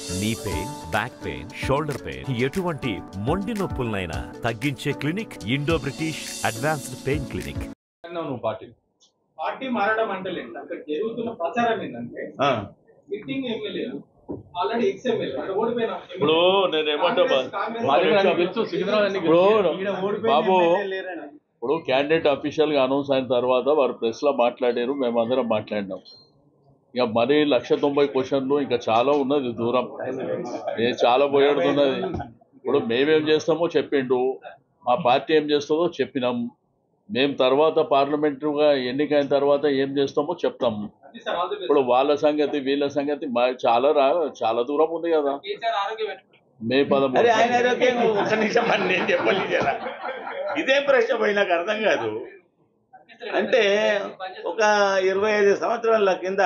నీ pain back pain shoulder pain ఎటువంటి మొండి నొప్పులనైనా తగ్గించే clinic Indo British advanced pain clinic నువ్వు పార్టీ పార్టీ మారడం అంటే లేదు అక్కడ జరుగుతున్న ప్రచారం ఏంటంటే సిట్టింగ్ ఎమ్మెల్యేలు ఆల్రెడీ ఎక్స్ ఎమ్మెల్యే అంటే ఓడిపోయిన ఇప్పుడు నేను ఏమంటా బా- కాంగ్రెస్ మా దగ్గర అన్ని తెలుసు సికింద్రాబాద్ అన్ని ఇప్పుడు బాబు ఇప్పుడు క్యాండిడేట్ అఫీషియల్ గా అనౌన్స్ అయిన తర్వాత వారు ప్రెస్ లో మాట్లాడారు మేమందరం మాట్లాడినాం ఇక మరి లక్ష తొంభై క్వశ్చన్లు ఇంకా చాలా ఉన్నది దూరం ఏ చాలా పోయాడుతున్నది ఇప్పుడు మేమేం చేస్తామో చెప్పిండు మా పార్టీ ఏం చేస్తుందో చెప్పినాం మేము తర్వాత పార్లమెంటరీగా ఎన్నికైన తర్వాత ఏం చేస్తామో చెప్తాం అది సార్ ఆల్ ది బెస్ట్ ఇప్పుడు వాళ్ళ సంగతి వీళ్ళ సంగతి మా చాలా రా చాలా దూరం ఉంది కదా కేసీఆర్ ఆరోగ్యం ఎట్లా? మే పదమూడు అరే ఆయన ఆరోగ్యం ఒక్క నిమిషం అని నేను చెప్పలేదు కదా ఇదేం ప్రశ్న పోయి నాకు అర్థం కాదు అంటే ఒక ఇరవై ఐదు సంవత్సరాల కింద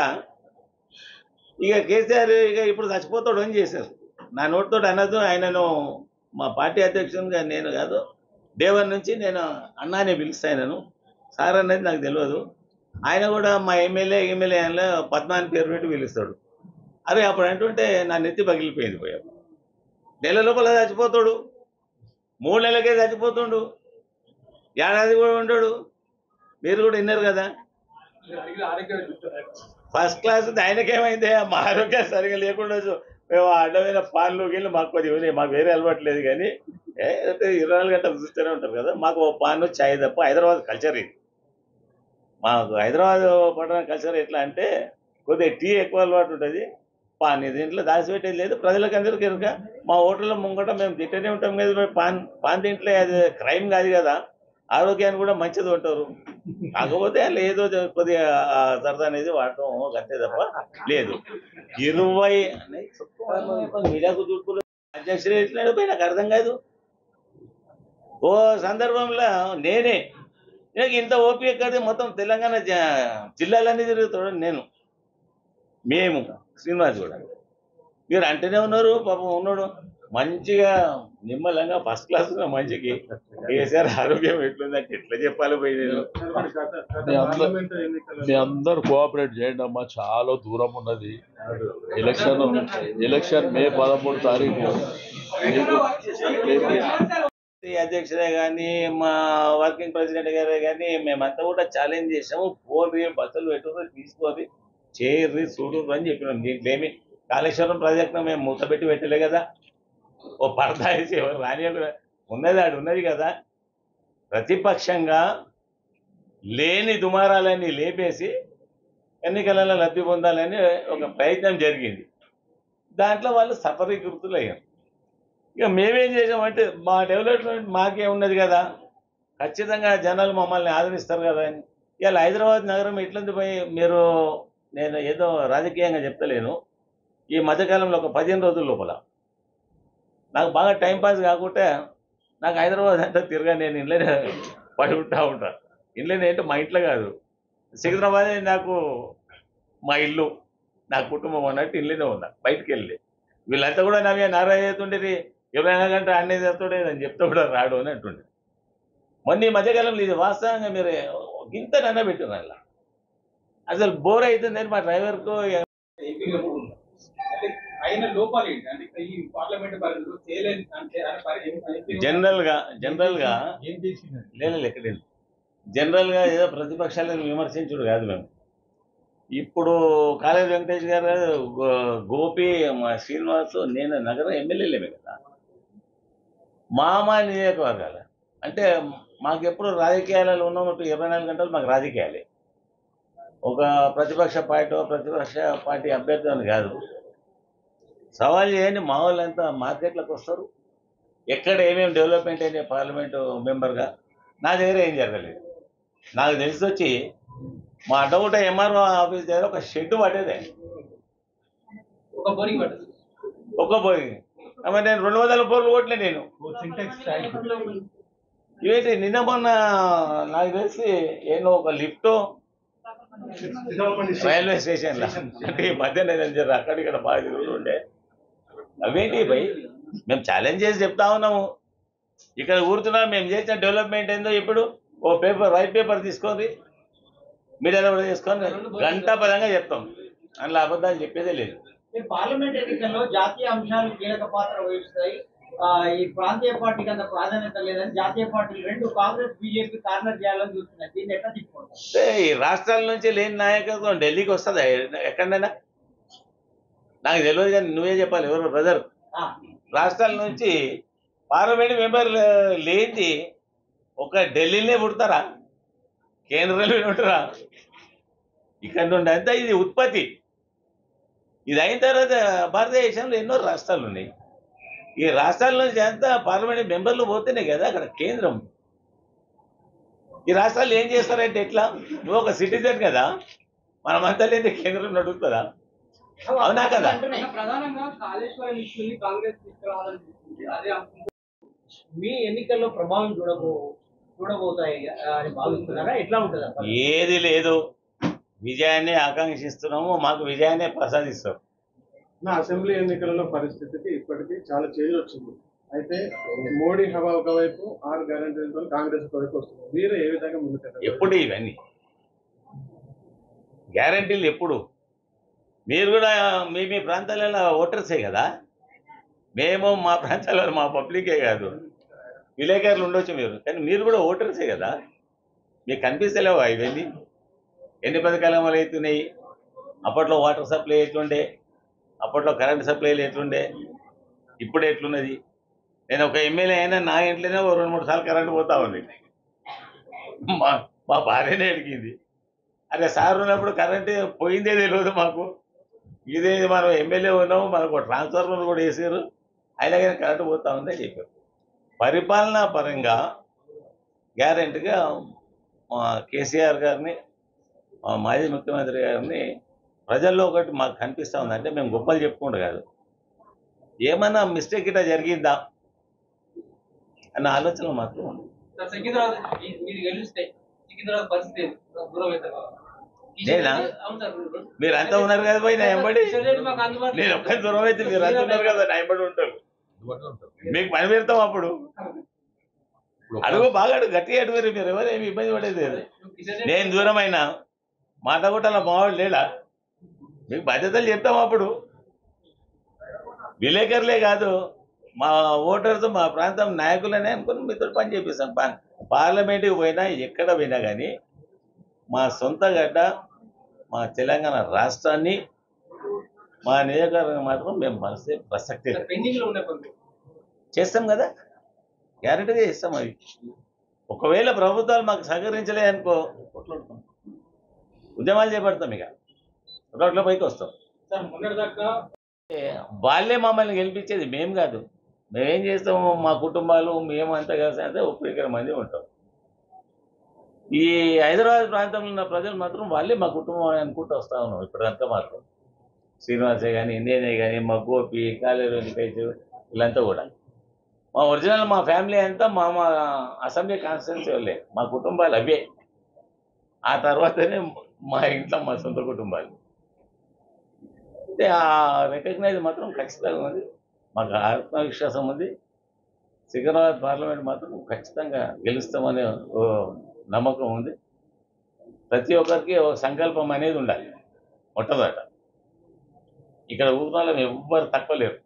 ఇక కేసీఆర్ ఇక ఇప్పుడు చచ్చిపోతాడు అని చేశారు నా నోటితో అనదు ఆయనను మా పార్టీ అధ్యక్షునిగా నేను కాదు దేవర్ నుంచి నేను అన్నానే పిలుస్తా ఆయనను సార్ అనేది నాకు తెలియదు ఆయన కూడా మా ఎమ్మెల్యే ఎమ్మెల్యే ఆయనలో పద్మాని పేరు పెట్టి పిలుస్తాడు అరే అప్పుడు అంటుంటే నా నెత్తి పగిలిపోయింది పోయా నెల లోపల చచ్చిపోతాడు మూడు నెలలకే చచ్చిపోతుండు ఏడాది కూడా ఉండడు మీరు కూడా విన్నారు కదా మీరు అడిగిన ఆరోగ్యం ఎట్లా? ఫస్ట్ క్లాస్ ఆయనకేమైంది మా ఆరోగ్యం సరిగా లేకుండా చూ- మేము ఆ అడ్డమైన పాన్లు గిల్లు మాకు కొద్దిగా ఉన్నాయి. మాకు వేరే అలవాటు లేదు కానీ ఏ, అంటే ఇరవై నాలుగు గంటలు చూస్తూనే ఉంటారు కదా మాకు ఓ పాన్ చాయ్ తప్ప హైదరాబాద్ కల్చర్ ఇది మాకు హైదరాబాద్ పట్టణ కల్చర్ ఎట్లా అంటే కొద్దిగా టీ ఎక్కువ అలవాటు ఉంటుంది పాన్ ఇది ఇంట్లో దాచిపెట్టేది లేదు ప్రజలకు అందరికీ కనుక మా హోటల్లో ముంగట మేము తింటూనే ఉంటాం కదా మరి పాన్ పాన్ తింటే అది క్రైమ్ కాదు కదా ఆరోగ్యానికి కూడా మంచిది ఉంటారు కాకపోతే అందులో ఏదో జ- కొద్దిగా ఆ సరదా అనేది వాడటం అంతే తప్ప లేదు ఇరవై అనేది చెప్తున్నాను, మీడియాకు చూడుకులు అధ్యక్షుడు ఎట్లా పోయి నాకు అర్థం కాదు ఓ సందర్భంలో నేనే నాకు ఇంత ఓపిక కాదు మొత్తం తెలంగాణ జ- జిల్లాలన్నీ తిరుగుతాడు నేను మేము శ్రీనివాస్ కూడా మీరు అంటేనే ఉన్నారు పాపం ఉన్నాడు మంచిగా నిమ్మలంగా ఫస్ట్ క్లాస్ మంచికి కేసీఆర్ ఆరోగ్యం ఎట్లుందంటే ఎట్లా చెప్పాలి పోయి నేను మీ అందరు మీ అందరు కోఆపరేట్ చేయండి అమ్మా చాలా దూరం ఉన్నది ఎలక్షన్ ఎలక్షన్ మే పదమూడు తారీఖు మీకు పార్టీ అధ్యక్షుడే కానీ మా వర్కింగ్ ప్రెసిడెంట్ గారే కానీ మేమంతా కూడా ఛాలెంజ్ చేసాము పోర్రి బస్సులు పెట్టుకుని తీసుకొని చేయర్రి చూడు అని చెప్పినాం దీంట్లో ఏమి కాళేశ్వరం ప్రాజెక్టును మేము మూతపెట్టి పెట్టలే కదా ఓ పరదా వేసి ఎవరు రాని ఉన్నది ఆడు ఉన్నది కదా ప్రతిపక్షంగా లేని దుమారాలన్నీ లేపేసి ఎన్నికలలో లబ్ధి పొందాలని ఒక ప్రయత్నం జరిగింది దాంట్లో వాళ్ళు సఫరీకృతులయ్యారు ఇక మేమేం చేసామంటే మా డెవలప్మెంట్ మాకే ఉన్నది కదా ఖచ్చితంగా జనాలు మమ్మల్ని ఆదరిస్తారు కదా అని ఇవాళ హైదరాబాద్ నగరం ఎట్లుంది పోయి మీరు నేను ఏదో రాజకీయంగా చెప్తలేను ఈ మధ్యకాలంలో ఒక పదిహేను రోజుల లోపల నాకు బాగా టైం పాస్ కాకుండా నాకు హైదరాబాద్ అంతా తిరగా నేను ఇంట్లోనే పడి ఉంటా ఉంటా ఇంట్లోనే అంటే మా ఇంట్లో కాదు సికింద్రాబాద్ నాకు మా ఇల్లు నా కుటుంబం అన్నట్టు ఇల్లునే ఉన్నా బయటికి వెళ్ళి వీళ్ళంతా కూడా నవ్వే నారాయణ అవుతుండేది ఇరవై నాలుగు గంటలు అన్నీ చేస్తుండే అని చెప్తే కూడా రాడు అని అంటుండే మొన్న ఈ మధ్యకాలంలో ఇది వాస్తవంగా మీరు ఇంత నన్న పెట్టిన అలా అసలు బోర్ అవుతుందని మా డ్రైవర్కు ఏపీలో కూడా ఉన్నారు. అంటే ఆయన లోపాలు ఏంటి అంటే ఈ పార్లమెంట్ పరిధిలో చేయలేని అంటే ఆయన పరి- ఎంపీ జనరల్గా జనరల్గా ఏం చేసిందండి లేదు ఎక్కడేది జనరల్గా ఏదో ప్రతిపక్షాలను విమర్శించుడు కాదు మేము ఇప్పుడు కాళేజీ వెంకటేష్ గారు గో- గోపి మా శ్రీనివాస్ నేను నగర ఎమ్మెల్యేలేమే కదా మా మా నియోజకవర్గాలు అంటే మాకు ఎప్పుడు రాజకీయాలలో ఉన్నట్టు ఇరవై నాలుగు గంటలు మాకు రాజకీయాలే ఒక ప్రతిపక్ష పార్టీ ప్రతిపక్ష పార్టీ అభ్యర్థి అని కాదు సవాల్ చేయండి మా వాళ్ళంతా మార్కెట్లకు వస్తారు ఎక్కడ ఏమేమి డెవలప్మెంట్ అయినాయి పార్లమెంటు మెంబర్గా నా దగ్గర ఏం జరగలేదు నాకు తెలిసి వచ్చి మా అడ్డగుట్ట ఎంఆర్ఓ ఆఫీస్ దగ్గర ఒక షెడ్ పడేదే ఒక బోరింగ్ పడ్డది ఒక్క పోయి మరి నేను రెండు వందల బోర్లు కొట్లే నేను సింటెక్స్ ఇవేంటి నిన్న మొన్న నాకు తెలిసి ఏదో ఒక లిఫ్ట్ రైల్వే స్టేషన్లో అంటే ఈ మధ్య నేను జర అక్కడ ఇక్కడ బాగా తిరుగుతూ ఉండే అవేంటి భయ్ మేము ఛాలెంజ్ చేసి చెప్తా ఉన్నాము ఇక్కడ ఊరుతున్నాం మేము చేసిన డెవలప్మెంట్ ఏందో ఇప్పుడు ఓ పేపర్ వైట్ పేపర్ తీసుకొని మీడియాలో కూడా తీసుకొని గంట పదంగా చెప్తాం అందులో అబద్ధాలు చెప్పేదే లేదు ఈ పార్లమెంట్ ఎన్నికల్లో జాతీయ అంశాలు కీలక పాత్ర వహిస్తాయి ఆ, ఈ ప్రాంతీయ పార్టీకి అంత ప్రాధాన్యత లేదని జాతీయ పార్టీలు రెండు కాంగ్రెస్ బీజేపీ కార్నర్ చేయాలని చూస్తున్నాయి దీన్ని ఎట్లా తిప్పుకుంటారు అంటే ఈ రాష్ట్రాల నుంచి లేని నాయకత్వం ఢిల్లీకి వస్తుందా ఎక్కడైనా నాకు తెలియదు కానీ నువ్వే చెప్పాలి ఎవరు బ్రదర్ ఆ, రాష్ట్రాల నుంచి పార్లమెంట్ మెంబర్ లేనిది ఒక ఢిల్లీనే పుడతారా కేంద్రంలో ఉంటారా ఇక్కడ నుండి అంతా ఇది ఉత్పత్తి ఇది అయిన తర్వాత భారతదేశంలో ఎన్నో రాష్ట్రాలు ఉన్నాయి ఈ రాష్ట్రాల నుంచి అంతా పార్లమెంట్ మెంబర్లు పోతేనే కదా అక్కడ కేంద్రం ఈ రాష్ట్రాలు ఏం చేస్తారంటే ఎట్లా నువ్వు ఒక సిటిజన్ కదా మనమంతా లేదు కేంద్రం నడుస్తుందా అవునా కదా అంటున్నాయి. ప్రధానంగా కాళేశ్వరం ఇష్యూని కాంగ్రెస్ తీసుకురావాలని చూస్తుంది అదే అనుకుంటున్నాను. మీ ఎన్నికల్లో ప్రభావం చూడబో చూడబోతాయి ఆ, అని భావిస్తున్నారా ఎట్లా ఉంటుంది అసలు? ఏది లేదు విజయాన్ని ఆకాంక్షిస్తున్నాము మాకు విజయాన్ని ప్రసాదిస్తాం నా అసెంబ్లీ ఎన్నికలలో పరిస్థితికి ఇప్పటికీ చాలా చేంజ్ వచ్చింది అయితే మోడీ హవా ఒకవైపు ఆరు గ్యారంటీలతో కాంగ్రెస్ ఒకవైపు వస్తుంది మీరు ఏ విధంగా ముందుకెళ్తారు ఎప్పుడు ఇవన్నీ గ్యారంటీలు ఎప్పుడు మీరు కూడా మీ మీ ప్రాంతాలలో ఓటర్సే కదా మేము మా ప్రాంతాలలో మా పబ్లికే కాదు విలేకరులు ఉండొచ్చు మీరు కానీ మీరు కూడా ఓటర్సే కదా మీకు కనిపిస్తలేవా ఇవన్నీ ఎన్ని పథకాలు అమలు అవుతున్నాయి అప్పట్లో వాటర్ సప్లై ఎట్లుండే అప్పట్లో కరెంట్ సప్లైలు ఎట్లుండే ఇప్పుడు ఎట్లున్నది నేను ఒక ఎమ్మెల్యే అయినా నా ఇంట్లోనే ఓ రెండు మూడు సార్లు కరెంట్ పోతా ఉంది మా మా భార్యనే అడిగింది అరే సార్ ఉన్నప్పుడు కరెంట్ పోయిందే తెలియదు మాకు ఇదే మనం ఎమ్మెల్యే ఉన్నాము మనకు ట్రాన్స్ఫార్మర్ కూడా వేసారు అయినా కానీ కరెంట్ పోతా ఉందని చెప్పారు పరిపాలనా పరంగా గ్యారెంటీగా మా కేసీఆర్ గారిని మా మాజీ ముఖ్యమంత్రి గారిని ప్రజల్లో ఒకటి మాకు కనిపిస్తూ ఉంది అంటే మేము గొప్పలు చెప్పుకుంటూ కాదు ఏమన్నా మిస్టేక్ ఇట్లా జరిగిందా అన్న ఆలోచన మాత్రం ఉంది సార్ సికింద్రాబాద్ మీ- మీరు గెలిస్తే సికింద్రాబాద్ పరిస్థితి ఏంటి? దూరం అవుతారు నేనా? అవును సార్ మీరు అంతా ఉన్నారు కదా పోయి నా ఎంబడి కిషన్ రెడ్డి మాకు అందుబాటులో నేను ఒక్కరి దూరం అయితే మీరు అంతా ఉన్నారు కదా నా ఎంబడి ఉంటారు మీకు పని పెడతాం అప్పుడు అడుగు బాగా అడుగు గట్టిగా అడుగు మీరు ఎవరు ఏమి ఇబ్బంది పడేది లేదు కిషన్ రెడ్డి నేను దూరమైనా మాట కొట్టాల మావాడు లేడా మీకు బాధ్యతలు చెప్తాం అప్పుడు విలేకరులే కాదు మా ఓటర్స్ మా ప్రాంతం నాయకులనే అనుకుని మీతో పని చేపిస్తాం పా- పార్లమెంట్కి పోయినా ఎక్కడ పోయినా కానీ మా సొంత గడ్డ మా తెలంగాణ రాష్ట్రాన్ని మా నియోజకవర్గం మాత్రం మేము మనసే ప్రసక్తి లేదు. పెండింగ్ లో ఉన్న పనులు చేస్తాం కదా గ్యారెంటీగా చేస్తాం అవి ఒకవేళ ప్రభుత్వాలు మాకు సహకరించలే అనుకో కొట్లాడుతాం ఉద్యమాలు చేపడతాం ఇక రోడ్ల పైకి వస్తాం సార్ మొన్నటిదాకా ఏ, వాళ్ళే మమ్మల్ని గెలిపించేది మేము కాదు మేమేం చేస్తాము మా కుటుంబాలు మేము అంతా కలిసి అంటే ముప్పై ఇక్కడ మంది ఉంటాం ఈ హైదరాబాద్ ప్రాంతంలో ఉన్న ప్రజలు మాత్రం వాళ్ళే మా కుటుంబం అని అనుకుంటూ వస్తా ఉన్నాం ఇప్పుడంతా మాత్రం శ్రీనివాసే కానీ నేనే కానీ మా గోపి కాలేరు వెంకటేష్ వీళ్ళంతా కూడా మా ఒరిజినల్ మా ఫ్యామిలీ అంతా మా మా అసెంబ్లీ కాన్స్టిట్యున్సీ వాళ్ళే మా కుటుంబాలు అవే ఆ తర్వాతనే మా ఇంట్లో మా సొంత కుటుంబాలు అంటే ఆ రికగ్నైజ్ మాత్రం ఖచ్చితంగా ఉంది మాకు ఆత్మవిశ్వాసం ఉంది సికింద్రాబాద్ పార్లమెంట్ మాత్రం ఖచ్చితంగా గెలుస్తామనే ఓ నమ్మకం ఉంది ప్రతి ఒక్కరికి ఒక సంకల్పం అనేది ఉండాలి మొట్టమొదట ఇక్కడ ఊరిలో ఎవ్వరు తక్కువ లేరు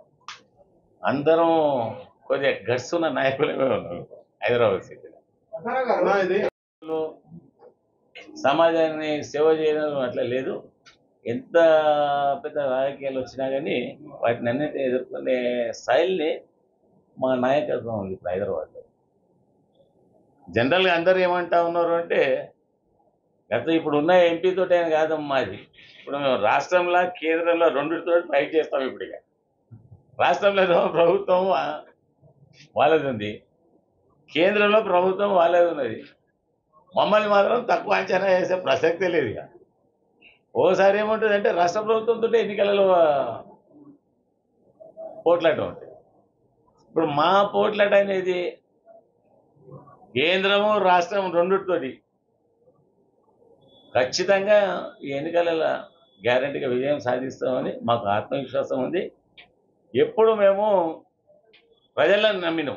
అందరం కొద్దిగా గట్స్ ఉన్న నాయకులమే ఉన్నారు హైదరాబాద్ సిటీలో అన్నా ఇది సమాజాన్ని సేవ చేయడం అట్లా లేదు ఎంత పెద్ద రాజకీయాలు వచ్చినా కానీ వాటిని అన్నిటిని ఎదుర్కొనే స్థాయిల్ని మా నాయకత్వం ఉంది ఇప్పుడు హైదరాబాద్లో జనరల్గా అందరూ ఏమంటా ఉన్నారు అంటే గత ఇప్పుడు ఉన్న ఎంపీతో ఆయన కాదమ్మా మాది ఇప్పుడు మేము రాష్ట్రంలో కేంద్రంలో రెండుతో ఫైట్ చేస్తాం ఇప్పుడు ఇక రాష్ట్రంలో ఏమో ప్రభుత్వం వా- వాళ్ళది ఉంది కేంద్రంలో ప్రభుత్వం వాళ్ళది ఉన్నది మమ్మల్ని మాత్రం తక్కువ అంచనా వేసే ప్రసక్తే లేదు ఇక ఓసారి ఏముంటుంది అంటే రాష్ట్ర ప్రభుత్వంతో ఎన్నికలలో పోట్లాట ఉంటుంది ఇప్పుడు మా పోట్లాట అనేది కేంద్రము రాష్ట్రం రెండుతోటి ఖచ్చితంగా ఈ ఎన్నికలలో గ్యారంటీగా విజయం సాధిస్తామని మాకు ఆత్మవిశ్వాసం ఉంది ఎప్పుడు మేము ప్రజలను నమ్మినాం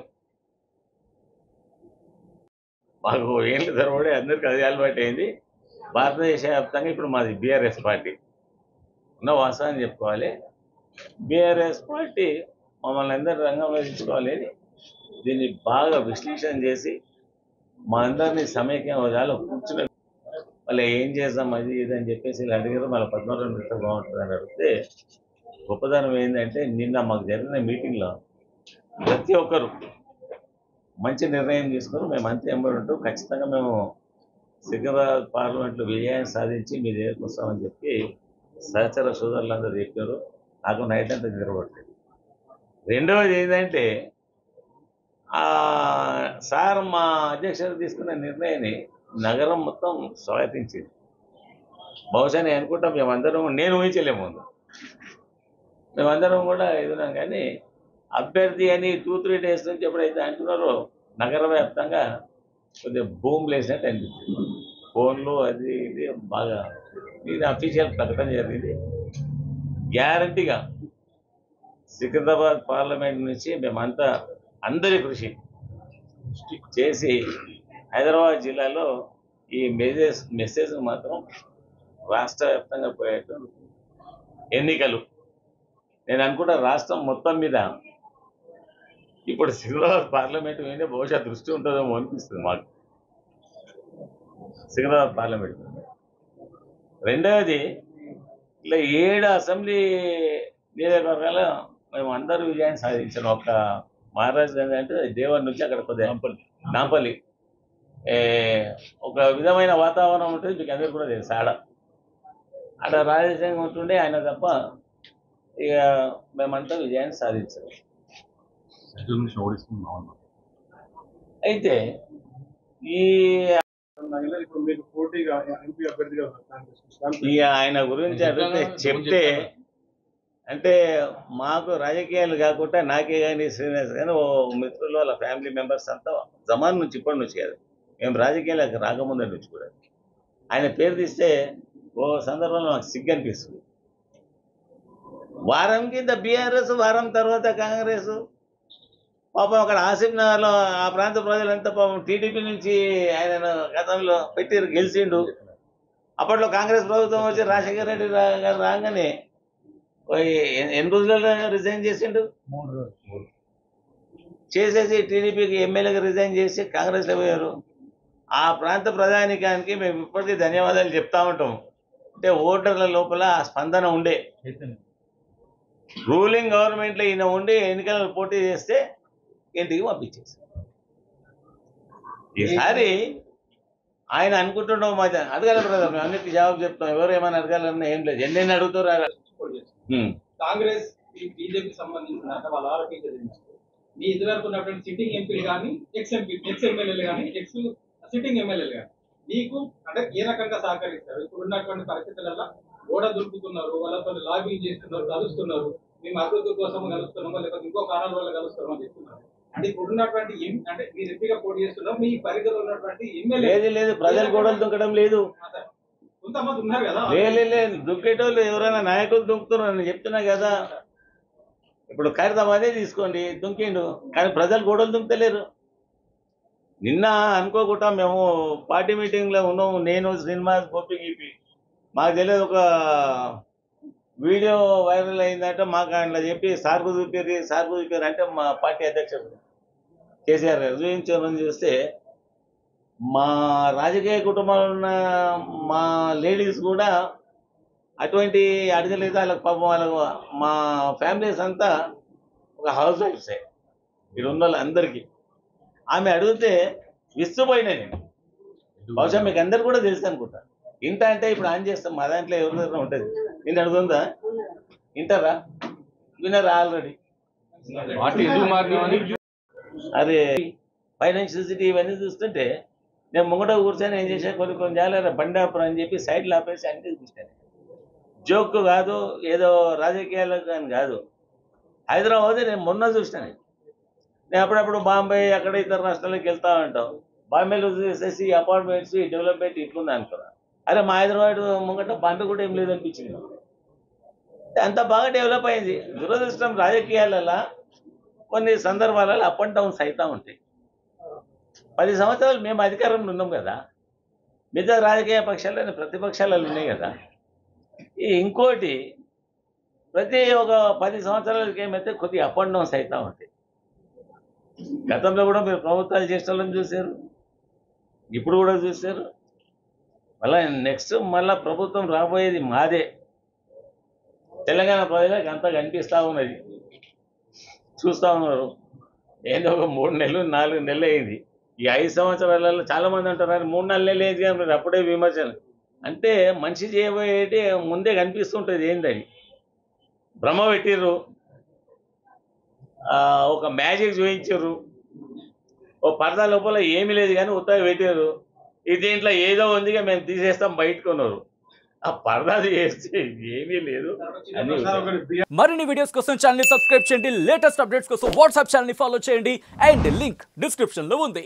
మాకు ఏళ్ళు తరబడి అందరికీ అది అలవాటు అయింది భారతదేశ వ్యాప్తంగా ఇప్పుడు మాది బీఆర్ఎస్ పార్టీ ఉన్న వాస్తవాన్ని చెప్పుకోవాలి బీఆర్ఎస్ పార్టీ మమ్మల్ని అందరి రంగంలో తీసుకోవాలి అని దీన్ని బాగా విశ్లేషణ చేసి మా అందరినీ సమైక్యం హోదాలో కూర్చుని మళ్ళీ ఏం చేద్దాం అది ఇది అని చెప్పేసి ఇలా అడిగారు మళ్ళీ పద్మనాభం పెడితే బాగుంటుంది అని అడిగితే గొప్పదనం ఏంటంటే నిన్న మాకు జరిగిన మీటింగ్లో ప్రతి ఒక్కరు మంచి నిర్ణయం తీసుకొని మేము అంతే ఎంబడి ఉంటూ ఖచ్చితంగా మేము సికింద్రాబాద్ పార్లమెంట్లో విజయాన్ని సాధించి మీ దగ్గరకు వస్తామని చెప్పి సహచర సోదరులందరూ చెప్పారు నాకు నైట్ అంతా నిద్రపడలేదు రెండవది ఏంటంటే ఆ సార్ మా అధ్యక్షుడు తీసుకున్న నిర్ణయాన్ని నగరం మొత్తం స్వాగతించింది బహుశా నేను అనుకుంటా మేమందరం నేను ఊహించలేము ముందు మేమందరం కూడా ఎదురాం కానీ అభ్యర్థి అని టూ త్రీ డేస్ నుంచి ఎప్పుడైతే అంటున్నారో నగర వ్యాప్తంగా కొద్దిగా భూమి లేసినట్టు అనిపించింది ఫోన్లు అది ఇది బాగా ఇది అఫీషియల్ ప్రకటన జరిగింది గ్యారంటీగా సికింద్రాబాద్ పార్లమెంట్ నుంచి మేమంతా అందరి కృషి చేసి హైదరాబాద్ జిల్లాలో ఈ మెసేజ్ మెసేజ్ మాత్రం రాష్ట్ర వ్యాప్తంగా పోయేట్టు ఎన్నికలు నేను అనుకుంటా రాష్ట్రం మొత్తం మీద ఇప్పుడు సికింద్రాబాద్ పార్లమెంట్ మీద బహుశా దృష్టి ఉంటుందేమో అనిపిస్తుంది మాకు సికింద్రాబాద్ పార్లమెంట్ మీద. రెండవది ఇలా ఏడు అసెంబ్లీ నియోజకవర్గాల మేము అందరూ విజయాన్ని సాధించాం ఒక మహారాజ్ గాంధీ అంటే దేవర్ నుంచి అక్కడ కొద్దిగా నాంపల్లి నాంపల్లి ఏ, ఒక విధమైన వాతావరణం ఉంటుంది మీకు అందరికీ కూడా తెలుసు ఆడ ఆడ రాజకీయంగా ఉంటుండే ఆయన తప్ప ఇక మేమంతా విజయాన్ని సాధించాం అయితే ఈ ఇప్పుడు మీకు పోటీగా ఎంపీ అభ్యర్థిగా ఉన్నారు కాంగ్రెస్ నుంచి. దాంట్లో ఇక ఆయన గురించి అడిగితే చెప్తే అంటే మాకు రాజకీయాలు కాకుండా నాకే కానీ శ్రీనివాస్ కానీ ఓ మిత్రులు వాళ్ళ ఫ్యామిలీ మెంబర్స్ అంతా జమాన్ నుంచి ఇప్పటి నుంచి కాదు మేము రాజకీయాలకు రాకముందు నుంచి కూడా ఆయన పేరు తీస్తే ఓ సందర్భంలో నాకు సిగ్గు అనిపిస్తుంది వారం కింద బీఆర్ఎస్ వారం తర్వాత కాంగ్రెస్ పాపం అక్కడ ఆసిఫ్ నగర్లో ఆ ప్రాంత ప్రజలంతా పాపం టీడీపీ నుంచి ఆయన గతంలో పెట్టి గెలిచిండు అప్పట్లో కాంగ్రెస్ ప్రభుత్వం వచ్చి రాజశేఖర రెడ్డి రా- గారు రాగానే ఓ ఎ- ఎన్ని రోజులలో రిజైన్ చేసిండు చేసేసి టీడీపీకి ఎమ్మెల్యేగా రిజైన్ చేసి కాంగ్రెస్లో పోయారు ఆ ప్రాంత ప్రధానికానికి మేము ఇప్పటికీ ధన్యవాదాలు చెప్తా ఉంటాం అంటే ఓటర్ల లోపల ఆ స్పందన ఉండే రూలింగ్ గవర్నమెంట్లో ఈయన ఉండి ఎన్నికలలో పోటీ చేస్తే ఇంటికి పంపించేసి ఈసారి ఆయన అనుకుంటుండవు మా అడగాలి బ్రదర్ మేము అన్నిటికీ జవాబు చెప్తాం ఎవరు ఏమైనా అడగాలన్నా ఏం లేదు ఎన్నెన్ని అడుగుతారు కాంగ్రెస్ బీజేపీ సంబంధించిన అంటే వాళ్ళ ఆలోచించేది మీ ఇదివరకు ఉన్నటువంటి సిట్టింగ్ ఎంపీలు కానీ ఎక్స్ ఎంపీ ఎక్స్ ఎమ్మెల్యేలు కానీ ఎక్స్ సిట్టింగ్ ఎమ్మెల్యేలు కానీ మీకు అంటే ఏ రకంగా సహకరిస్తారు ఇప్పుడు ఉన్నటువంటి పరిస్థితులలో గోడ దులుపుతున్నారు వాళ్ళతో లాబింగ్ చేస్తున్నారు కలుస్తున్నారు మేము అభివృద్ధి కోసం కలుస్తున్నామో లేకపోతే ఇంకో కారణాల వల్ల కలుస్తున్నామో అని చెప్తున్నారు అంటే ఇప్పుడు ఉన్నటువంటి ఎం- అంటే మీరు ఎంపీగా పోటీ చేస్తున్నారు మీ పరిధిలో ఉన్నటువంటి ఎమ్మెల్యే లేదు లేదు ప్రజలు గోడలు దుంకడం లేదు కొంతమంది ఉన్నారు కదా లేదు లేదు దుంకేటోళ్ళు ఎవరైనా నాయకులు దుంకుతున్నారు నేను చెప్తున్నా కదా ఇప్పుడు ఖైరదాబాదే తీసుకోండి దుంకిండు కానీ ప్రజలు గోడలు దుంకుతలేరు నిన్న అనుకోకుండా మేము పార్టీ మీటింగ్లో ఉన్నాము నేను శ్రీనివాస్ గోపి గీపి మాకు తెలియదు ఒక వీడియో వైరల్ అయిందంటే మాకు ఆయన చెప్పి సార్కు చూపారు సార్కు చూపారు అంటే మా పార్టీ అధ్యక్షుడు కేసీఆర్ గారు చూపించామని చూస్తే మా రాజకీయ కుటుంబంలో ఉన్న మా లేడీస్ కూడా అటువంటి అడగలేదు వాళ్ళకి పాపం వాళ్ళకు మా ఫ్యామిలీస్ అంతా ఒక హౌస్ వైఫ్సే ఇక్కడ ఉన్న వాళ్ళందరికీ ఆమె అడిగితే విస్తుపోయినా నేను బహుశా మీకు అందరు కూడా తెలుసు అనుకుంటా ఇంట అంటే ఇప్పుడు ఆన్ చేస్తాం మా దాంట్లో ఎవరి దగ్గర ఉంటుంది నేను అడుగుతుందా వింటారా వినరా ఆల్రెడీ పార్టీ ఎందుకు మారినామని అదే ఫైనాన్షియల్ సిటీ ఇవన్నీ చూస్తుంటే నేను ముంగట కూర్చొని ఏం చేసా కొన్ని కొన్ని జాగ్రత్త బండాపురం అని చెప్పి సైడ్లో ఆపేసి అన్ని చూశాను జోక్ కాదు ఏదో రాజకీయాలకు అని కాదు హైదరాబాద్ నేను మొన్న చూసినాను నేను అప్పుడప్పుడు బాంబే అక్కడ ఇతర రాష్ట్రాలకు వెళ్తా ఉంటాం బాంబేలో చూసేసి అపార్ట్మెంట్స్ డెవలప్మెంట్ ఇట్లుంది అనుకున్నా అరే మా హైదరాబాద్ ముంగట బాంబే కూడా ఏం లేదు అనిపించింది అంత బాగా డెవలప్ అయింది దురదృష్టం రాజకీయాలలో కొన్ని సందర్భాలలో అప్ అండ్ డౌన్స్ అవుతూ ఉంటాయి పది సంవత్సరాలు మేము అధికారంలో ఉన్నాం కదా మిగతా రాజకీయ పక్షాలు ప్రతిపక్షాలలో ఉన్నాయి కదా ఈ ఇంకోటి ప్రతి ఒక పది సంవత్సరాలకి ఏమైతే కొద్దిగా అప్ అండ్ డౌన్స్ అవుతా ఉంటాయి గతంలో కూడా మీరు ప్రభుత్వాలు చేసిన వాళ్ళని చూశారు ఇప్పుడు కూడా చూశారు మళ్ళీ నెక్స్ట్ మళ్ళీ ప్రభుత్వం రాబోయేది మాదే తెలంగాణ ప్రజలకు అంతా కనిపిస్తూ ఉన్నది చూస్తూ ఉన్నారు ఏందో ఒక మూడు నెలలు నాలుగు నెలలు అయింది ఈ ఐదు సంవత్సరాలలో చాలా మంది అంటారు "అరే, మూడు నాలుగు నెలలు అయింది కానీ మీరు అప్పుడే విమర్శన అంటే మనిషి చేయబోయేటి ముందే కనిపిస్తుంటుంది ఏంది అది భ్రమ పెట్టిర్రు ఆ, ఒక మ్యాజిక్ చూపించారు ఓ పరదా లోపల ఏమీ లేదు కానీ ఉత్తగా పెట్టారు ఇది దీంట్లో ఏదో ఉందిగా మేము తీసేస్తాం బయటకున్నారు ఆ పరదా చేస్తే ఏమీ లేదు అని సార్ ఒకటి బి- మరిన్ని వీడియోస్ కోసం ఛానల్ ని సబ్స్క్రైబ్ చేయండి లేటెస్ట్ అప్డేట్స్ కోసం వాట్సాప్ ఛానల్ ని ఫాలో చేయండి అండ్ లింక్ డిస్క్రిప్షన్ లో ఉంది